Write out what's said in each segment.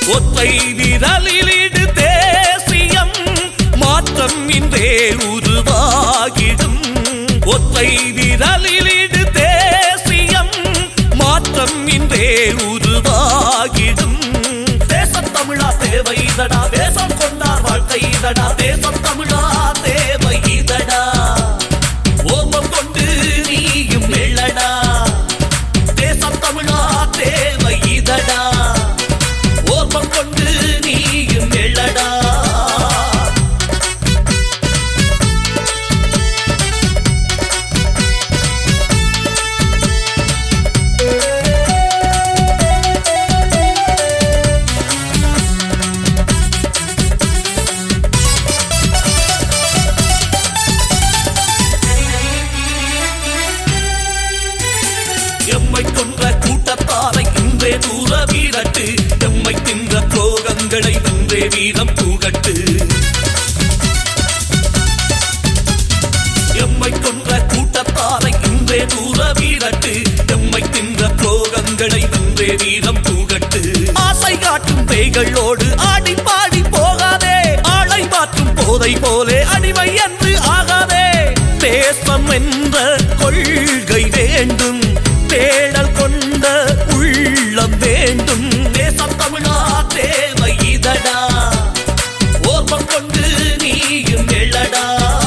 ஒற்றை விரலிலிடு தேசியம் மாற்றம் இன்றே உருவாகிடும் ஒற்றை விரலிலிடு தேசியம் மாற்றம் இன்றே உருவாகிடும் தேசம் தமிழா தேவை இதடா தேசம் கொண்டார் வாழ்க்கை இதடா தேசம் தமிழா தேவை இதடா ஓமம் கொண்டு நீயும் எழடா தேசம் தமிழா தேவை இதடா ஓர்மம் கொண்டு நீயும் எழடா எம்மை கொன்ற கூட்டத்தாரை இன்றே தூர வீரட்டு எம்மை தின்ற துரோகங்களை வென்றே வீரம் தூகட்டு எம்மை கொன்ற கூட்டத்தாரை இன்றே தூர வீரட்டு எம்மை தின்ற துரோகங்களை வென்றே வீரம் தூகட்டு ஆசை காட்டும் பேய்களோடு ஆடி பாடி போகாதே ஆளை மாற்றும் போதை போலே அடிமை என்று ஆகாதே தேசம் என்ற கொள்கை வேண்டும் தேடல் கொண்ட உள்ளம் வேண்டும் தேசம் தமிழா தேவை இதடா ஓர்மம் கொண்டு நீயும் எழடா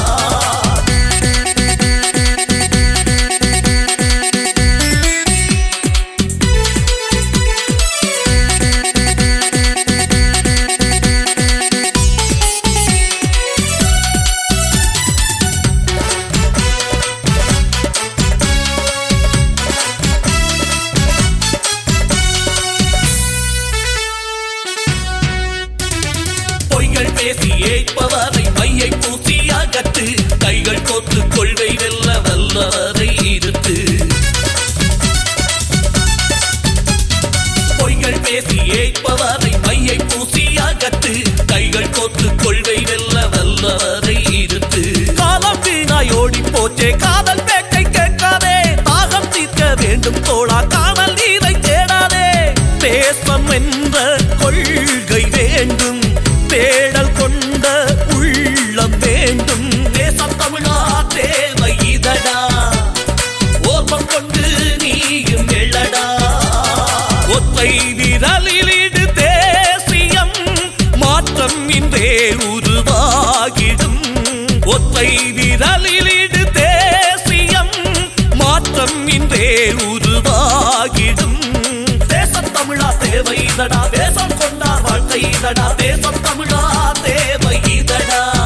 பொய்கள் பேசி ஏய்ப்பவரை மையை பூசி அகத்து கைகள் கோத்து கொள்கை வெல்ல வல்லவரை இருத்து பொய்கள் பேசி ஏய்ப்பவரை மையை பூசி அகத்து கைகள் கோத்து கொள்கை வெல்ல வல்லவரை இருத்து காலம் வீணாய் ஓடி போச்சே காதல் வேட்டை கேட்காதே தாகம் தீர்க்க வேண்டும் தோழா காணல் நீரை தேடாதே தேசம் என்ற கொள்கை வேண்டும் தேடல் கொண்ட உள்ளம் வேண்டும் தேசம் தமிழா தேவை இதடா ஓர்மம் கொண்டு நீயும் எழடா ஒற்றை விரலிலிடு தேசியம் மாற்றம் இன்றே உருவாகிடும் ஒற்றை விரலிலிடு தேசியம் மாற்றம் இன்றே உருவாகிடும் தேசம் தமிழா தேவை இதடா தேசம் கொண்டார் வாழ்க்கை இதடா தேசம் தமிழா தேவை இதடா